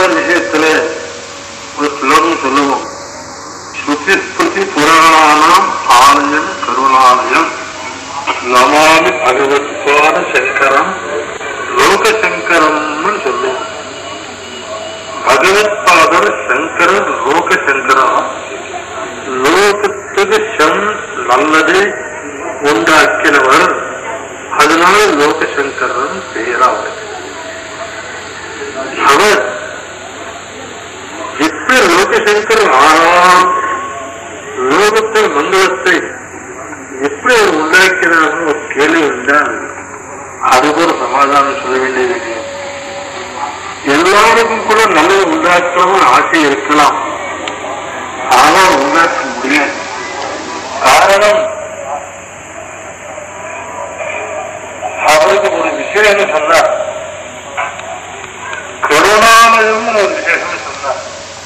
பகவான் விஷயத்துல ஒரு ஸ்லோகம் சொல்லுவோம் ஸ்ருதி ஸ்மிருதி புராணானாம் ஆலயம் கருணாலயம் நமாமி பகவத்பாத சங்கரம் லோகசங்கரம்னு சொல்லுவோம் பகவத்பாதர் சங்கரர் லோகசங்கரா லோகத்துக்கு சம் நல்லது உண்டாக்கினவர் அதனால லோகசங்கரன் பெயராவர் அவர் எப்படி லோகசங்கர் ஆறாம் லோகத்தின் மங்களத்தை எப்படி அவர் உண்டாக்கினார்னு ஒரு கேள்வி இருந்தால் அதுக்கு ஒரு சமாதானம் சொல்ல வேண்டிய விஷயம் எல்லாருக்கும் கூட நல்லது உண்டாக்கணும்னு ஆசை இருக்கலாம் ஆனால் உண்டாக்க முடியாது காரணம் அவருக்கு ஒரு விஷயம் சொன்னார் கருணாமயம் ஒரு விஷயம் சொன்னார்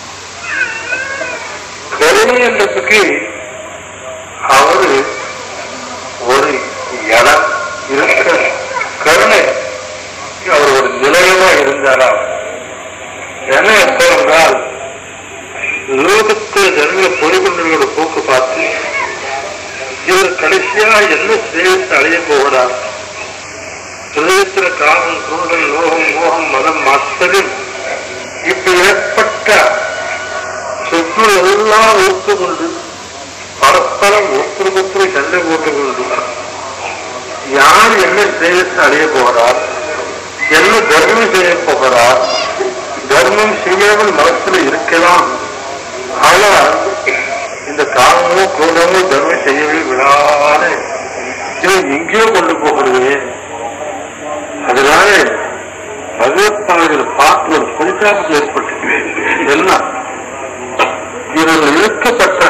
கருணை என்றதுக்கு அவரு ஒரு இடம் இருக்க கருணை அவர் ஒரு நிலையமா இருந்தாரா என்ன அர்த்தம் என்றால் லோகத்தில் ஜனங்கள் பொறிகொண்டவர்களோட போக்கு பார்த்து இவர் கடைசியா என்ன சேவித்து அடைய போகிறார் ஹிருதயத்தில் காமம் குருடல் லோகம் மோகம் மதம் மாத்தரில் இப்ப ஏற்பட்ட சொற்கள் எல்லாம் ஒத்துக்கொண்டு பரஸ்பரம் ஒருத்தருக்கொருத்தரை சண்டை போட்டுக்கொண்டு யார் என்ன சேவித்து அடைய போகிறார் என்ன தர்மம் செய்ய போகிறார் தர்மம் செய்யாமல் மனசுல இருக்கலாம் ஆனால் இந்த காமமோ கோபமோ தர்மம் செய்யவே விடாத இவன் எங்கேயோ கொண்டு போகிறது அதனால பகவத்பாதையில் பார்த்து ஒரு பரிதாபம் ஏற்பட்டு எல்லாம் இவர்கள் இழுக்கப்பட்ட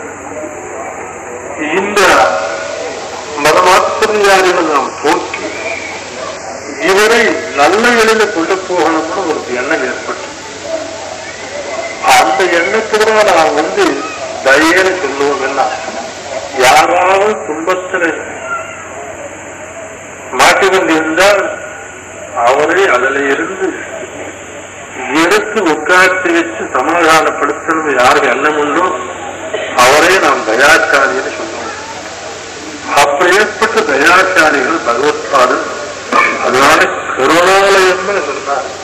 இந்த மதமாத்திரையாரிகளை நாம் போக்கி இவரை நல்ல எளில கொண்டு போகணும்னு ஒரு எண்ணம் ஏற்பட்டு அந்த எண்ணத்தோட நான் வந்து தயன்னு சொல்லுவோம் என்ன யாராவது துன்பத்தில் மாட்டிக்கொண்டிருந்தால் அவரை அதில் இருந்து எடுத்து உட்கார்த்தி வச்சு சமாதானப்படுத்தணும் யாருக்கு எண்ணம் உண்டோ அவரே நாம் தயாச்சாரியன்னு சொல்லுவோம் அப்படி ஏற்பட்ட தயாச்சாரிகள் பகவத்பாதன் அதனால கருணாலயம்னு சொன்னார்